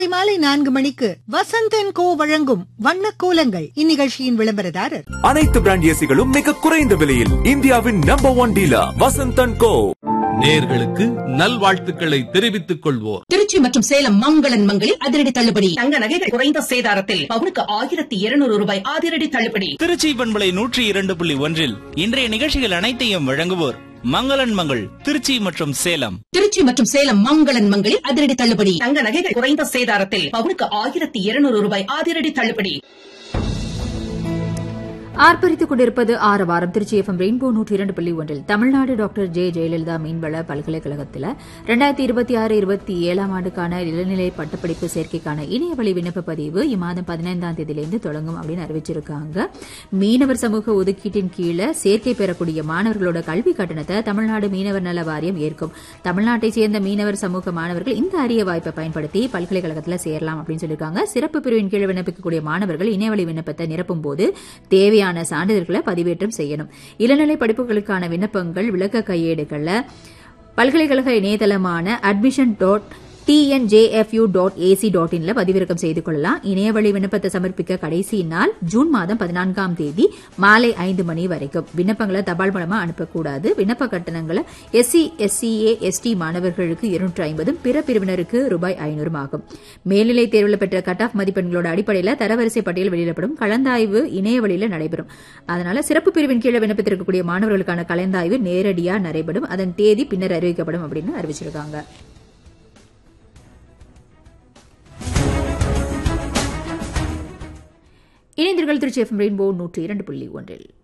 மாலை நான்கு மணிக்கு வசந்தன் கோ வழங்கும் வண்ண கோலங்கள் இந்நிகழ்ச்சியின் விளம்பரதாரர் அனைத்து பிராண்ட் ஏசிகளும் மிக குறைந்த விலையில் இந்தியாவின் number one dealer Vasanthan co நேர்களுக்கு நல்வாழ்த்துக்களை தெரிவித்துக் கொள்வோர் திருச்சி மற்றும் சேலம் மங்களன் மங்களில் அதிரடி தள்ளுபடி தங்க நகைகள் குறைந்த சேதாரத்தில் பவுனுக்கு ஆயிரத்தி இருநூறு ரூபாய் அதிரடி தள்ளுபடி திருச்சி பண்பலை நூற்றி இரண்டு புள்ளி ஒன்றில் இன்றைய நிகழ்ச்சிகள் அனைத்தையும் வழங்குவோர் மங்களன் மங்கள் திருச்சி மற்றும் சேலம் திருச்சி மற்றும் சேலம் மங்களன் மங்களில் அதிரடி தள்ளுபடி தங்க நகைகள் குறைந்த சேதாரத்தில் பவுனுக்கு ஆயிரத்தி இருநூறு ரூபாய் அதிரடி தள்ளுபடி ஆர்ப்பரித்துக் கொண்டிருப்பது ஆறு வாரம் திருச்சி எஃப்எம் ரெயின்போ நூற்றி இரண்டு புள்ளி ஒன்றில் தமிழ்நாடு டாக்டர் ஜே ஜெயலலிதா மீன்வள பல்கலைக்கழகத்தில் ரெண்டாயிரத்தி இருபத்தி ஆறு இருபத்தி ஏழாம் ஆண்டுக்கான இளநிலை பட்டப்படிப்பு சேர்க்கைக்கான இணையவழி விண்ணப்ப பதிவு இம்மாதம் பதினைந்தாம் தேதியிலிருந்து தொடங்கும் அப்படின்னு அறிவிச்சிருக்காங்க மீனவர் சமூக ஒதுக்கீட்டின் கீழே சேர்க்கை பெறக்கூடிய மாணவர்களோட கல்வி கட்டணத்தை தமிழ்நாடு மீனவர் நல வாரியம் ஏற்கும் தமிழ்நாட்டைச் சேர்ந்த மீனவர் சமூக மாணவர்கள் இந்த அரிய வாய்ப்பை பயன்படுத்தி பல்கலைக்கழகத்தில் சேரலாம் அப்படின்னு சொல்லியிருக்காங்க சிறப்பு பிரிவின் கீழ் விண்ணப்பிக்கக்கூடிய மாணவர்கள் இணையவழி விண்ணப்பத்தை நிரப்பும் போது தேவையான சான்றிதழ்களை பதிவேற்றம் செய்யணும் இளநிலை படிப்புகளுக்கான விண்ணப்பங்கள் விளக்க கையேடுகளை பல்கலைக்கழக இணையதளமான admission dot TNJFU dot AC dot இன்ல பதிவிறக்கம் செய்து கொள்ளலாம் இணையவழி விண்ணப்பத்தை சமர்ப்பிக்க கடைசி நாள் ஜூன் மாதம் பதினான்காம் தேதி மாலை ஐந்து மணி வரைக்கும் விண்ணப்பங்களை தபால் மூலமா அனுப்பக்கூடாது விண்ணப்ப கட்டணங்களை எஸ்சி எஸ்சிஏ எஸ்டி மாணவர்களுக்கு இருநூற்று ஐம்பதும் பிற பிரிவினருக்கு ரூபாய் ஐநூறும் ஆகும் மேல்நிலை தேர்வில் பெற்ற கட் ஆஃப் மதிப்பெண்களோட அடிப்படையில் தரவரிசை பட்டியல் வெளியிடப்படும் கலந்தாய்வு இணையவழியில் நடைபெறும் அதனால சிறப்பு பிரிவின் கீழே விண்ணப்பித்திருக்கக்கூடிய மாணவர்களுக்கான கலந்தாய்வு நேரடியாக நடைபெறும் அதன் தேதி பின்னர் அறிவிக்கப்படும் அப்படின்னு அறிவிச்சிருக்காங்க இணைந்தீர்கள் திருச்சி எஃப்எம் ரெயின்போ நூற்றி இரண்டு புள்ளி ஒன்றில்